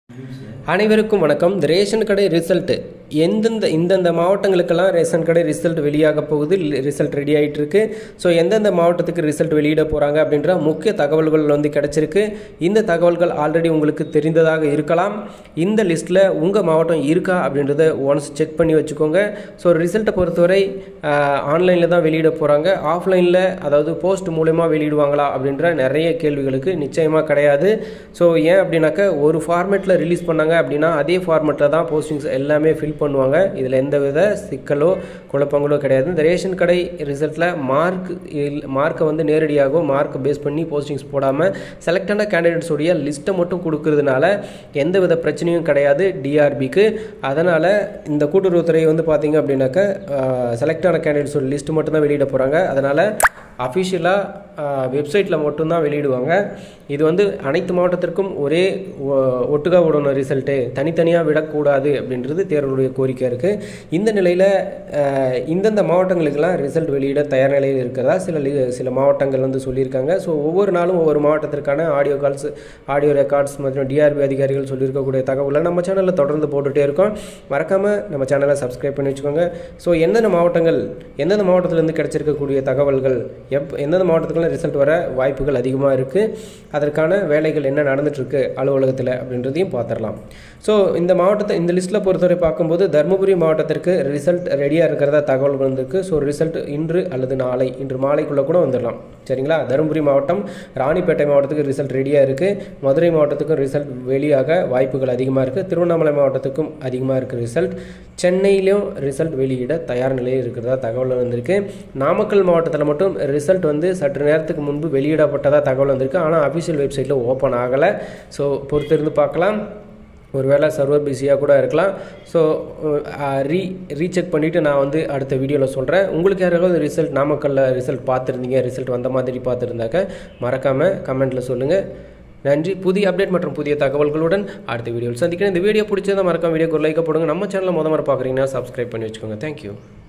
அனைவருக்கும் வணக்கம் இந்த ரேஷன் கடை ரிசல்ட்டு எந்தெந்த இந்தந்த மாவட்டங்களுக்கெல்லாம் ரேஷன் கடை ரிசல்ட் வெளியாக போகுது ரிசல்ட் ரெடி ஆகிட்டு இருக்கு ஸோ எந்தெந்த மாவட்டத்துக்கு ரிசல்ட் வெளியிட போகிறாங்க அப்படின்ற முக்கிய தகவல்கள் வந்து கிடச்சிருக்கு இந்த தகவல்கள் ஆல்ரெடி உங்களுக்கு தெரிந்ததாக இருக்கலாம் இந்த லிஸ்ட்டில் உங்கள் மாவட்டம் இருக்கா அப்படின்றத ஒன்ஸ் செக் பண்ணி வச்சுக்கோங்க ஸோ ரிசல்ட்டை பொறுத்தவரை ஆன்லைனில் தான் வெளியிட போகிறாங்க ஆஃப்லைனில் அதாவது போஸ்ட் மூலயமா வெளியிடுவாங்களா அப்படின்ற நிறைய கேள்விகளுக்கு நிச்சயமாக கிடையாது ஸோ ஏன் அப்படின்னாக்க ஒரு ஃபார்மேட்டில் ரிலீஸ் பண்ணாங்க அப்படின்னா அதே ஃபார்மேட்டில் தான் போஸ்டிங்ஸ் எல்லாமே ஃபில் பண்ணுவாங்க இதில் எந்த வித சிக்கலோ குழப்பங்களோ கிடையாது இந்த ரேஷன் கடை ரிசல்ட்டில் மார்க் மார்க்கை வந்து நேரடியாகவும் மார்க் பேஸ் பண்ணி போஸ்டிங்ஸ் போடாமல் செலக்டான கேண்டிடேட்ஸோடைய லிஸ்ட்டை மட்டும் கொடுக்கறதுனால எந்த வித பிரச்சனையும் கிடையாது டிஆர்பிக்கு அதனால் இந்த கூட்டுறவுத்துறை வந்து பார்த்தீங்க அப்படின்னாக்க செலக்டான கேண்டிடேட்ஸோட லிஸ்ட்டு மட்டும் தான் வெளியிட போகிறாங்க அதனால் அஃபிஷியலாக வெப்சைட்டில் மட்டும்தான் வெளியிடுவாங்க இது வந்து அனைத்து மாவட்டத்திற்கும் ஒரே ஒட்டுக்கா விடணும் ரிசல்ட்டு தனித்தனியாக விடக்கூடாது அப்படின்றது தேர்வுடைய கோரிக்கை இருக்குது இந்த நிலையில் இந்தந்த மாவட்டங்களுக்கெல்லாம் ரிசல்ட் வெளியிட தயார் நிலையில் இருக்கிறதா சில சில மாவட்டங்கள் வந்து சொல்லியிருக்காங்க ஸோ ஒவ்வொரு நாளும் ஒவ்வொரு மாவட்டத்திற்கான ஆடியோ கால்ஸ் ஆடியோ ரெக்கார்ட்ஸ் மற்றும் டிஆர்பி அதிகாரிகள் சொல்லியிருக்கக்கூடிய தகவலை நம்ம சேனலில் தொடர்ந்து போட்டுகிட்டே இருக்கோம் மறக்காமல் நம்ம சேனலை சப்ஸ்கிரைப் பண்ணி வச்சுக்கோங்க ஸோ எந்தெந்த மாவட்டங்கள் எந்தெந்த மாவட்டத்திலேருந்து கிடைச்சிருக்கக்கூடிய தகவல்கள் எப் எந்தெந்த மாவட்டத்துக்குலாம் ரிசல்ட் வர வாய்ப்புகள் அதிகமாக இருக்குது அதற்கான வேலைகள் என்ன நடந்துகிட்ருக்கு அலுவலகத்தில் அப்படின்றதையும் பார்த்துடலாம் ஸோ இந்த மாவட்டத்தை இந்த லிஸ்ட்டில் பொறுத்தவரை பார்க்கும்போது தருமபுரி மாவட்டத்திற்கு ரிசல்ட் ரெடியாக இருக்கிறதா தகவல் வந்திருக்கு ஸோ ரிசல்ட் இன்று அல்லது நாளை இன்று மாலைக்குள்ளே கூட வந்துடலாம் சரிங்களா தருமபுரி மாவட்டம் ராணிப்பேட்டை மாவட்டத்துக்கு ரிசல்ட் ரெடியாக இருக்குது மதுரை மாவட்டத்துக்கும் ரிசல்ட் வெளியாக வாய்ப்புகள் அதிகமாக இருக்குது திருவண்ணாமலை மாவட்டத்துக்கும் அதிகமாக இருக்குது ரிசல்ட் சென்னையிலையும் ரிசல்ட் வெளியிட தயார் நிலையில் இருக்கிறதா தகவல் வந்திருக்கு நாமக்கல் மாவட்டத்தில் மட்டும் ரிசல்ட் வந்து சற்று நேரத்துக்கு முன்பு வெளியிடப்பட்டதாக தகவல் வந்திருக்கு ஆனால் அஃபிஷியல் வெப்சைட்டில் ஓப்பன் ஆகலை ஸோ பொறுத்திருந்து பார்க்கலாம் ஒருவேளை சர்வர் பிஸியாக கூட இருக்கலாம் ஸோ ரீ ரீசெக் பண்ணிவிட்டு நான் வந்து அடுத்த வீடியோவில் சொல்கிறேன் உங்களுக்கு யாராவது ரிசல்ட் நாமக்கல்லில் ரிசல்ட் பார்த்துருந்தீங்க ரிசல்ட் வந்த மாதிரி பார்த்துருந்தாக்க மறக்காமல் கமெண்ட்டில் சொல்லுங்கள் நன்றி புதிய அப்டேட் மற்றும் புதிய தகவல்களுடன் அடுத்த வீடியோவில் சந்திக்கிறேன் இந்த வீடியோ பிடிச்சதை மறக்காம வீடியோக்கு ஒரு லைக் போடுங்க நம்ம சேனலில் முத முறை பார்க்குறீங்கன்னா சப்ஸ்கிரைப் பண்ணி வச்சுக்கோங்க தேங்க்யூ